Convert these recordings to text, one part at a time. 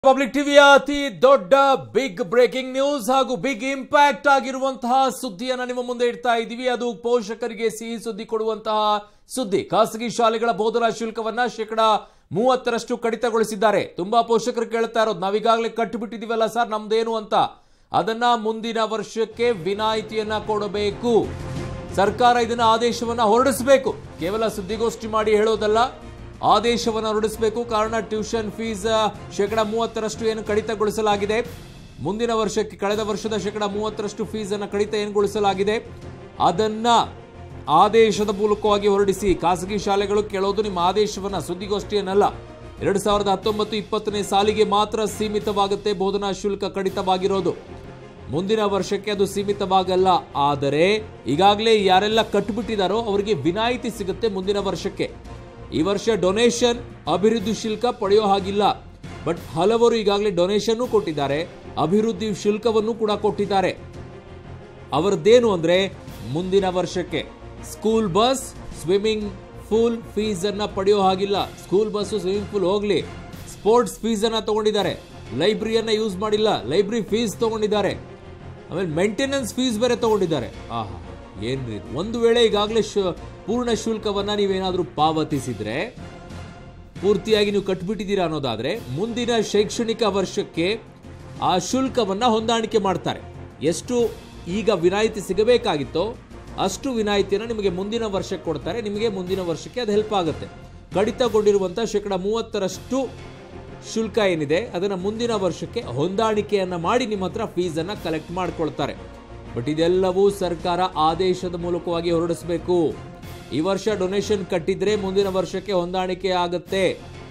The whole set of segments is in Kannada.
ಪಬ್ಲಿಕ್ ಟಿವಿಯ ಅತಿ ದೊಡ್ಡ ಬಿಗ್ ಬ್ರೇಕಿಂಗ್ ನ್ಯೂಸ್ ಹಾಗೂ ಬಿಗ್ ಇಂಪ್ಯಾಕ್ಟ್ ಆಗಿರುವಂತಹ ಸುದ್ದಿಯನ್ನ ನಿಮ್ಮ ಮುಂದೆ ಇಡ್ತಾ ಇದ್ದೀವಿ ಅದು ಪೋಷಕರಿಗೆ ಸಿಹಿ ಸುದ್ದಿ ಕೊಡುವಂತಹ ಸುದ್ದಿ ಖಾಸಗಿ ಶಾಲೆಗಳ ಬೋಧನಾ ಶುಲ್ಕವನ್ನ ಶೇಕಡ ಮೂವತ್ತರಷ್ಟು ಕಡಿತಗೊಳಿಸಿದ್ದಾರೆ ತುಂಬಾ ಪೋಷಕರು ಕೇಳ್ತಾ ಇರೋದು ನಾವೀಗಾಗಲೇ ಕಟ್ಟಿಬಿಟ್ಟಿದೀವಲ್ಲ ಸರ್ ನಮ್ದೇನು ಅಂತ ಅದನ್ನ ಮುಂದಿನ ವರ್ಷಕ್ಕೆ ವಿನಾಯಿತಿಯನ್ನ ಕೊಡಬೇಕು ಸರ್ಕಾರ ಇದನ್ನ ಆದೇಶವನ್ನ ಹೊರಡಿಸಬೇಕು ಕೇವಲ ಸುದ್ದಿಗೋಷ್ಠಿ ಮಾಡಿ ಹೇಳೋದಲ್ಲ ಆದೇಶವನ್ನು ಹೊರಡಿಸಬೇಕು ಕಾರಣ ಟ್ಯೂಷನ್ ಫೀಸ್ ಶೇಕಡ ಮೂವತ್ತರಷ್ಟು ಏನು ಕಡಿತಗೊಳಿಸಲಾಗಿದೆ ಮುಂದಿನ ವರ್ಷಕ್ಕೆ ಕಳೆದ ವರ್ಷದ ಶೇಕಡ ಮೂವತ್ತರಷ್ಟು ಫೀಸ್ ಅನ್ನು ಕಡಿತ ಏನುಗೊಳಿಸಲಾಗಿದೆ ಅದನ್ನ ಆದೇಶದ ಮೂಲಕವಾಗಿ ಹೊರಡಿಸಿ ಖಾಸಗಿ ಶಾಲೆಗಳು ಕೇಳೋದು ನಿಮ್ಮ ಆದೇಶವನ್ನ ಸುದ್ದಿಗೋಷ್ಠಿಯನ್ನಲ್ಲ ಎರಡು ಸಾವಿರದ ಹತ್ತೊಂಬತ್ತು ಇಪ್ಪತ್ತನೇ ಸಾಲಿಗೆ ಮಾತ್ರ ಸೀಮಿತವಾಗುತ್ತೆ ಬೋಧನಾ ಶುಲ್ಕ ಕಡಿತವಾಗಿರೋದು ಮುಂದಿನ ವರ್ಷಕ್ಕೆ ಅದು ಸೀಮಿತವಾಗಲ್ಲ ಆದರೆ ಈಗಾಗಲೇ ಯಾರೆಲ್ಲ ಕಟ್ಟಿಬಿಟ್ಟಿದಾರೋ ಅವರಿಗೆ ವಿನಾಯಿತಿ ಸಿಗುತ್ತೆ ಮುಂದಿನ ವರ್ಷಕ್ಕೆ ಈ ವರ್ಷ ಡೊನೇಷನ್ ಅಭಿವೃದ್ಧಿ ಶುಲ್ಕ ಪಡೆಯೋ ಹಾಗಿಲ್ಲ ಬಟ್ ಹಲವರು ಈಗಾಗಲೇ ಡೊನೇಷನ್ ಕೊಟ್ಟಿದ್ದಾರೆ ಅಭಿವೃದ್ಧಿ ಶುಲ್ಕವನ್ನು ಕೂಡ ಕೊಟ್ಟಿದ್ದಾರೆ ಅವರದ್ದೇನು ಅಂದ್ರೆ ಮುಂದಿನ ವರ್ಷಕ್ಕೆ school bus swimming pool fees ಅನ್ನ ಪಡೆಯೋ ಹಾಗಿಲ್ಲ ಸ್ಕೂಲ್ ಬಸ್ ಸ್ವಿಮ್ಮಿಂಗ್ ಪೂಲ್ ಹೋಗ್ಲಿ ಸ್ಪೋರ್ಟ್ಸ್ ಫೀಸ್ ಅನ್ನ ತಗೊಂಡಿದ್ದಾರೆ ಲೈಬ್ರರಿಯನ್ನ ಯೂಸ್ ಮಾಡಿಲ್ಲ ಲೈಬ್ರರಿ ಫೀಸ್ ತಗೊಂಡಿದ್ದಾರೆ ಆಮೇಲೆ ಮೇಂಟೆನೆನ್ಸ್ ಫೀಸ್ ಬೇರೆ ತಗೊಂಡಿದ್ದಾರೆ ಆಹಾ ಏನ್ರಿ ಇದು? ಒಂದು ವೇಳೆ ಈಗಾಗಲೇ ಶು- ಪೂರ್ಣ ಶುಲ್ಕವನ್ನ ನೀವೇನಾದ್ರೂ ಪಾವತಿಸಿದ್ರೆ ಪೂರ್ತಿಯಾಗಿ ನೀವು ಕಟ್ಬಿಟ್ಟಿದ್ದೀರಾ ಅನ್ನೋದಾದ್ರೆ ಮುಂದಿನ ಶೈಕ್ಷಣಿಕ ವರ್ಷಕ್ಕೆ ಆ ಶುಲ್ಕವನ್ನ ಹೊಂದಾಣಿಕೆ ಮಾಡ್ತಾರೆ ಎಷ್ಟು ಈಗ ವಿನಾಯಿತಿ ಸಿಗಬೇಕಾಗಿತ್ತೋ ಅಷ್ಟು ವಿನಾಯಿತಿಯನ್ನು ನಿಮಗೆ ಮುಂದಿನ ವರ್ಷಕ್ಕೆ ಕೊಡ್ತಾರೆ ನಿಮಗೆ ಮುಂದಿನ ವರ್ಷಕ್ಕೆ ಅದು ಹೆಲ್ಪ್ ಆಗುತ್ತೆ ಕಡಿತಗೊಂಡಿರುವಂಥ ಶೇಕಡ ಮೂವತ್ತರಷ್ಟು ಶುಲ್ಕ ಏನಿದೆ ಅದನ್ನು ಮುಂದಿನ ವರ್ಷಕ್ಕೆ ಹೊಂದಾಣಿಕೆಯನ್ನ ಮಾಡಿ ನಿಮ್ಮ ಹತ್ರ ಫೀಸನ್ನು ಕಲೆಕ್ಟ್ ಮಾಡ್ಕೊಳ್ತಾರೆ ಬಟ್ ಇದೆಲ್ಲವೂ ಸರ್ಕಾರ ಆದೇಶದ ಮೂಲಕವಾಗಿ ಹೊರಡಿಸಬೇಕು ಈ ವರ್ಷ ಡೊನೇಷನ್ ಕಟ್ಟಿದ್ರೆ ಮುಂದಿನ ವರ್ಷಕ್ಕೆ ಹೊಂದಾಣಿಕೆ ಆಗತ್ತೆ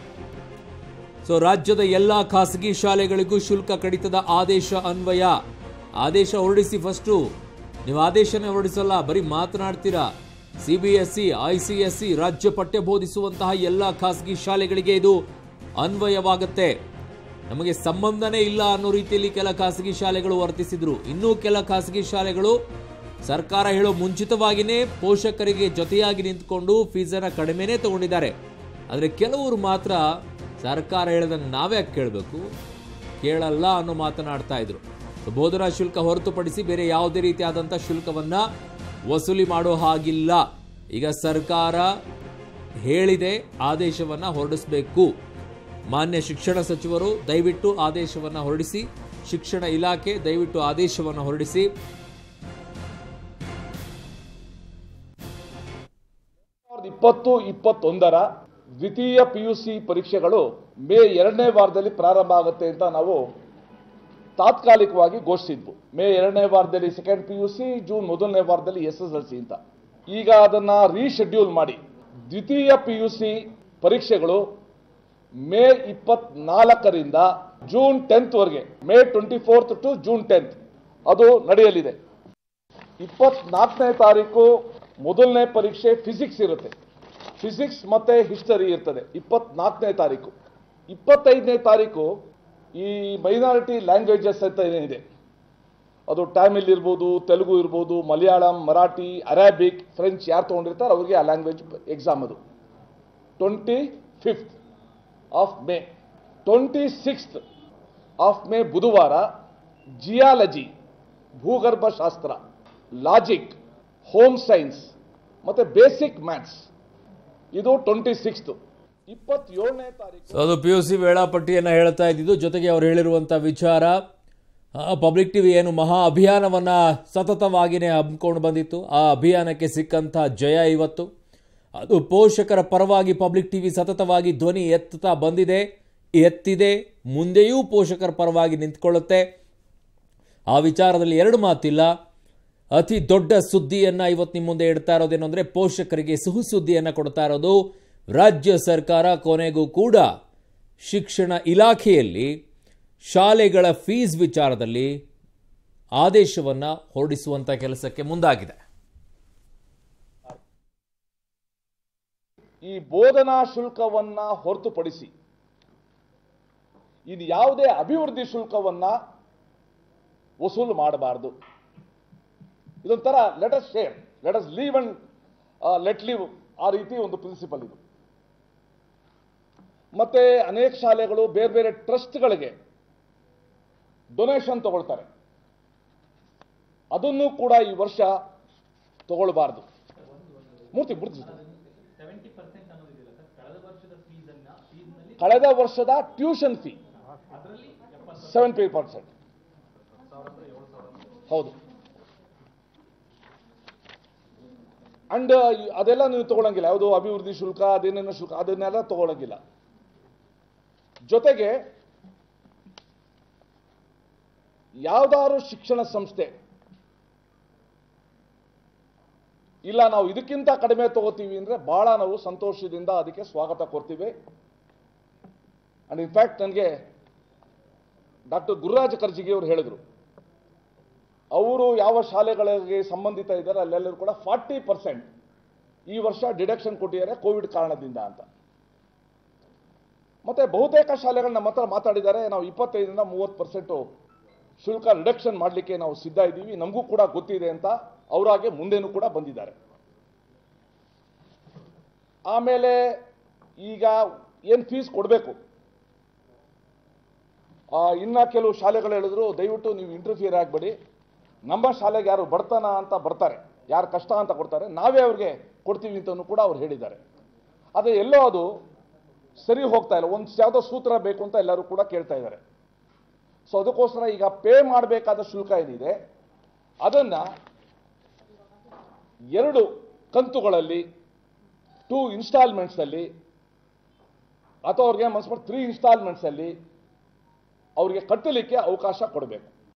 ಸೊ ರಾಜ್ಯದ ಎಲ್ಲಾ ಖಾಸಗಿ ಶಾಲೆಗಳಿಗೂ ಶುಲ್ಕ ಕಡಿತದ ಆದೇಶ ಅನ್ವಯ ಆದೇಶ ಹೊರಡಿಸಿ ಫಸ್ಟು ನೀವು ಆದೇಶನೇ ಹೊರಡಿಸಲ್ಲ ಬರೀ ಮಾತನಾಡ್ತೀರಾ C B S C I C S C ರಾಜ್ಯ ಪಠ್ಯ ಬೋಧಿಸುವಂತಹ ಎಲ್ಲ ಖಾಸಗಿ ಶಾಲೆಗಳಿಗೆ ಇದು ಅನ್ವಯವಾಗುತ್ತೆ ನಮಗೆ ಸಂಬಂಧನೇ ಇಲ್ಲ ಅನ್ನೋ ರೀತಿಯಲ್ಲಿ ಕೆಲ ಖಾಸಗಿ ಶಾಲೆಗಳು ವರ್ತಿಸಿದ್ರು ಇನ್ನೂ ಕೆಲ ಖಾಸಗಿ ಶಾಲೆಗಳು ಸರ್ಕಾರ ಹೇಳೋ ಮುಂಚಿತವಾಗಿಯೇ ಪೋಷಕರಿಗೆ ಜೊತೆಯಾಗಿ ನಿಂತ್ಕೊಂಡು ಫೀಸನ್ನು ಕಡಿಮೆನೇ ತಗೊಂಡಿದ್ದಾರೆ ಆದರೆ ಕೆಲವರು ಮಾತ್ರ ಸರ್ಕಾರ ಹೇಳ್ದಂಗೆ ನಾವೇ ಕೇಳಬೇಕು ಕೇಳಲ್ಲ ಅನ್ನೋ ಮಾತನಾಡ್ತಾ ಇದ್ರು ಸೊ ಬೋಧನಾ ಶುಲ್ಕ ಹೊರತುಪಡಿಸಿ ಬೇರೆ ಯಾವುದೇ ರೀತಿಯಾದಂಥ ಶುಲ್ಕವನ್ನ ವಸೂಲಿ ಮಾಡೋ ಹಾಗಿಲ್ಲ ಈಗ ಸರ್ಕಾರ ಹೇಳಿದೆ ಆದೇಶವನ್ನ ಹೊರಡಿಸಬೇಕು ಮಾನ್ಯ ಶಿಕ್ಷಣ ಸಚಿವರು ದಯವಿಟ್ಟು ಆದೇಶವನ್ನ ಹೊರಡಿಸಿ ಶಿಕ್ಷಣ ಇಲಾಖೆ ದಯವಿಟ್ಟು ಆದೇಶವನ್ನು ಹೊರಡಿಸಿ ಸಾವಿರದ ಇಪ್ಪತ್ತು ಇಪ್ಪತ್ತೊಂದರ ದ್ವಿತೀಯ ಪಿ ಯು ಸಿ ಪರೀಕ್ಷೆಗಳು ಮೇ ಎರಡನೇ ವಾರದಲ್ಲಿ ಪ್ರಾರಂಭ ಆಗುತ್ತೆ ಅಂತ ನಾವು ತಾತ್ಕಾಲಿಕವಾಗಿ ಘೋಷಿಸಿದ್ವು ಮೇ ಎರಡನೇ ವಾರದಲ್ಲಿ second P U C June ಮೊದಲನೇ ವಾರದಲ್ಲಿ ಎಸ್ ಎಸ್ ಎಲ್ ಸಿ ಅಂತ ಈಗ ಅದನ್ನ ರೀಶೆಡ್ಯೂಲ್ ಮಾಡಿ ದ್ವಿತೀಯ ಪಿ ಯು ಸಿ ಪರೀಕ್ಷೆಗಳು ಮೇ ಇಪ್ಪತ್ನಾಲ್ಕರಿಂದ ಜೂನ್ ಟೆಂತ್ ವರೆಗೆ May twenty fourth to June tenth ಅದು ನಡೆಯಲಿದೆ ಇಪ್ಪತ್ನಾಲ್ಕನೇ ತಾರೀಕು ಮೊದಲನೇ ಪರೀಕ್ಷೆ ಫಿಸಿಕ್ಸ್ ಇರುತ್ತೆ ಫಿಸಿಕ್ಸ್ ಮತ್ತೆ ಹಿಸ್ಟರಿ ಇರ್ತದೆ ಇಪ್ಪತ್ನಾಲ್ಕನೇ ತಾರೀಕು ಇಪ್ಪತ್ತೈದನೇ ತಾರೀಕು ಈ ಮೈನಾರಿಟಿ ಲ್ಯಾಂಗ್ವೇಜಸ್ ಅಂತ ಏನಿದೆ ಅದು ಟ್ಯಾಮಿಲ್ ಇರ್ಬೋದು ತೆಲುಗು ಇರ್ಬೋದು ಮಲಯಾಳಂ ಮರಾಠಿ ಅರೇಬಿಕ್ ಫ್ರೆಂಚ್ ಯಾರು ತೊಗೊಂಡಿರ್ತಾರೆ ಅವ್ರಿಗೆ ಆ ಲ್ಯಾಂಗ್ವೇಜ್ ಎಕ್ಸಾಮ್ ಅದು twenty fifth of May twenty sixth of May ಬುಧವಾರ ಜಿಯಾಲಜಿ ಭೂಗರ್ಭಶಾಸ್ತ್ರ ಲಾಜಿಕ್ ಹೋಮ್ ಸೈನ್ಸ್ ಮತ್ತು ಬೇಸಿಕ್ ಮ್ಯಾಥ್ಸ್ ಇದು ಟ್ವೆಂಟಿ ಸಿಕ್ಸ್ತ್ ಇಪ್ಪತ್ತೇಳನೇ ತಾರೀಕು ಸೊ ಅದು ಪಿ ಯು ಸಿ ವೇಳಾಪಟ್ಟಿಯನ್ನು ಹೇಳ್ತಾ ಇದ್ದಿದ್ದು ಜೊತೆಗೆ ಅವ್ರು ಹೇಳಿರುವಂಥ ವಿಚಾರ ಪಬ್ಲಿಕ್ ಟಿವಿ ಏನು ಮಹಾ ಅಭಿಯಾನವನ್ನು ಸತತವಾಗಿಯೇ ಹಮ್ಮಿಕೊಂಡು ಬಂದಿತ್ತು ಆ ಅಭಿಯಾನಕ್ಕೆ ಸಿಕ್ಕಂಥ ಜಯ ಇವತ್ತು ಅದು ಪೋಷಕರ ಪರವಾಗಿ ಪಬ್ಲಿಕ್ ಟಿವಿ ಸತತವಾಗಿ ಧ್ವನಿ ಎತ್ತುತ್ತಾ ಬಂದಿದೆ ಎತ್ತಿದೆ ಮುಂದೆಯೂ ಪೋಷಕರ ಪರವಾಗಿ ನಿಂತ್ಕೊಳ್ಳುತ್ತೆ ಆ ವಿಚಾರದಲ್ಲಿ ಎರಡು ಮಾತಿಲ್ಲ ಅತಿ ದೊಡ್ಡ ಸುದ್ದಿಯನ್ನ ಇವತ್ತು ನಿಮ್ಮ ಮುಂದೆ ಇಡ್ತಾ ಇರೋದೇನು ಅಂದ್ರೆ ಪೋಷಕರಿಗೆ ಸುಹು ಸುದ್ದಿಯನ್ನ ಕೊಡ್ತಾ ಇರೋದು ರಾಜ್ಯ ಸರ್ಕಾರ ಕೊನೆಗೂ ಕೂಡ ಶಿಕ್ಷಣ ಇಲಾಖೆಯಲ್ಲಿ ಶಾಲೆಗಳ ಫೀಸ್ ವಿಚಾರದಲ್ಲಿ ಆದೇಶವನ್ನ ಹೊರಡಿಸುವಂತ ಕೆಲಸಕ್ಕೆ ಮುಂದಾಗಿದೆ ಈ ಬೋಧನಾ ಶುಲ್ಕವನ್ನ ಹೊರತುಪಡಿಸಿ ಇದು ಯಾವುದೇ ಅಭಿವೃದ್ಧಿ ಶುಲ್ಕವನ್ನ ವಸೂಲು ಮಾಡಬಾರದು ಇದೊಂಥರ let us share let us leave and let leave ಆ ರೀತಿ ಒಂದು ಪ್ರಿನ್ಸಿಪಲ್ ಇದು ಮತ್ತೆ ಅನೇಕ ಶಾಲೆಗಳು ಬೇರೆ ಬೇರೆ ಟ್ರಸ್ಟ್ಗಳಿಗೆ ಡೊನೇಷನ್ ತಗೊಳ್ತಾರೆ ಅದನ್ನು ಕೂಡ ಈ ವರ್ಷ ತಗೊಳ್ಬಾರ್ದು ಮೂರ್ತಿ ಮೂರ್ತಿ ಸೆವೆಂಟಿ ಪರ್ಸೆಂಟ್ ಅನ್ನೋದಿದೆಯಲ್ಲ ಸರ್ ಕಳೆದ ವರ್ಷದ ಫೀಸ್ ಅನ್ನ ಫೀಸ್ನಲ್ಲಿ ಕಳೆದ ವರ್ಷದ ಟ್ಯೂಷನ್ ಫೀ ಅದರಲ್ಲಿ ಎಪ್ಪತ್ತು ಸೆವೆಂಟಿ ಪರ್ಸೆಂಟ್ ಹೌದು ಅಂಡ್ ಅದೆಲ್ಲ ನೀವು ತಗೊಳಂಗಿಲ್ಲ ಯಾವುದು ಅಭಿವೃದ್ಧಿ ಶುಲ್ಕ ಅದೇನೇನೋ ಶುಲ್ಕ ಅದನ್ನೆಲ್ಲ ತಗೊಳಂಗಿಲ್ಲ ಜೊತೆಗೆ ಯಾವ್ದಾದ್ರು ಶಿಕ್ಷಣ ಸಂಸ್ಥೆ ಇಲ್ಲ ನಾವು ಇದಕ್ಕಿಂತ ಕಡಿಮೆ ತಗೋತೀವಿ ಅಂದ್ರೆ ಬಹಳ ನಾವು ಸಂತೋಷದಿಂದ ಅದಕ್ಕೆ ಸ್ವಾಗತ ಕೊಡ್ತೀವಿ ಅಂಡ್ ಇನ್ಫ್ಯಾಕ್ಟ್ ನನಗೆ ಡಾಕ್ಟರ್ ಗುರುರಾಜ ಕರ್ಜಿಗೆ ಅವರು ಹೇಳಿದರು ಅವರು ಯಾವ ಶಾಲೆಗಳಿಗೆ ಸಂಬಂಧಿತ ಇದ್ದಾರೆ ಅಲ್ಲೆಲ್ಲರೂ ಕೂಡ ಫಾರ್ಟಿ ಪರ್ಸೆಂಟ್ ಈ ವರ್ಷ ಡಿಡಕ್ಷನ್ ಕೊಟ್ಟಿದ್ದಾರೆ ಕೋವಿಡ್ ಕಾರಣದಿಂದ ಅಂತ ಮತ್ತೆ ಬಹುತೇಕ ಶಾಲೆಗಳು ನಮ್ಮ ಹತ್ರ ಮಾತಾಡಿದ್ದಾರೆ ನಾವು ಇಪ್ಪತ್ತೈದರಿಂದ ಮೂವತ್ತು ಪರ್ಸೆಂಟು ಶುಲ್ಕ ರಿಡಕ್ಷನ್ ಮಾಡಲಿಕ್ಕೆ ನಾವು ಸಿದ್ಧ ಇದ್ದೀವಿ ನಮಗೂ ಕೂಡ ಗೊತ್ತಿದೆ ಅಂತ ಅವರಾಗೆ ಮುಂದೆನೂ ಕೂಡ ಬಂದಿದ್ದಾರೆ ಆಮೇಲೆ ಈಗ ಏನು ಫೀಸ್ ಕೊಡಬೇಕು ಇನ್ನ ಕೆಲವು ಶಾಲೆಗಳು ಹೇಳಿದ್ರು ದಯವಿಟ್ಟು ನೀವು ಇಂಟರ್ಫಿಯರ್ ಆಗಬೇಡಿ ನಮ್ಮ ಶಾಲೆಗೆ ಯಾರು ಬಡತನ ಅಂತ ಬರ್ತಾರೆ ಯಾರು ಕಷ್ಟ ಅಂತ ಕೊಡ್ತಾರೆ ನಾವೇ ಅವ್ರಿಗೆ ಕೊಡ್ತೀವಿ ಅಂತಲೂ ಕೂಡ ಅವ್ರು ಹೇಳಿದ್ದಾರೆ ಆದರೆ ಎಲ್ಲೋ ಅದು ಸರಿ ಹೋಗ್ತಾ ಇಲ್ಲ ಒಂದು ಯಾವುದೋ ಸೂತ್ರ ಬೇಕು ಅಂತ ಎಲ್ಲರೂ ಕೂಡ ಕೇಳ್ತಾ ಇದ್ದಾರೆ ಸೊ ಅದಕ್ಕೋಸ್ಕರ ಈಗ ಪೇ ಮಾಡಬೇಕಾದ ಶುಲ್ಕ ಏನಿದೆ ಅದನ್ನ ಎರಡು ಕಂತುಗಳಲ್ಲಿ ಟೂ ಇನ್ಸ್ಟಾಲ್ಮೆಂಟ್ಸಲ್ಲಿ ಅಥವಾ ಅವ್ರಿಗೆ ಮನಸ್ಪಟ್ಟು ತ್ರೀ ಇನ್ಸ್ಟಾಲ್ಮೆಂಟ್ಸಲ್ಲಿ ಅವರಿಗೆ ಕಟ್ಟಲಿಕ್ಕೆ ಅವಕಾಶ ಕೊಡಬೇಕು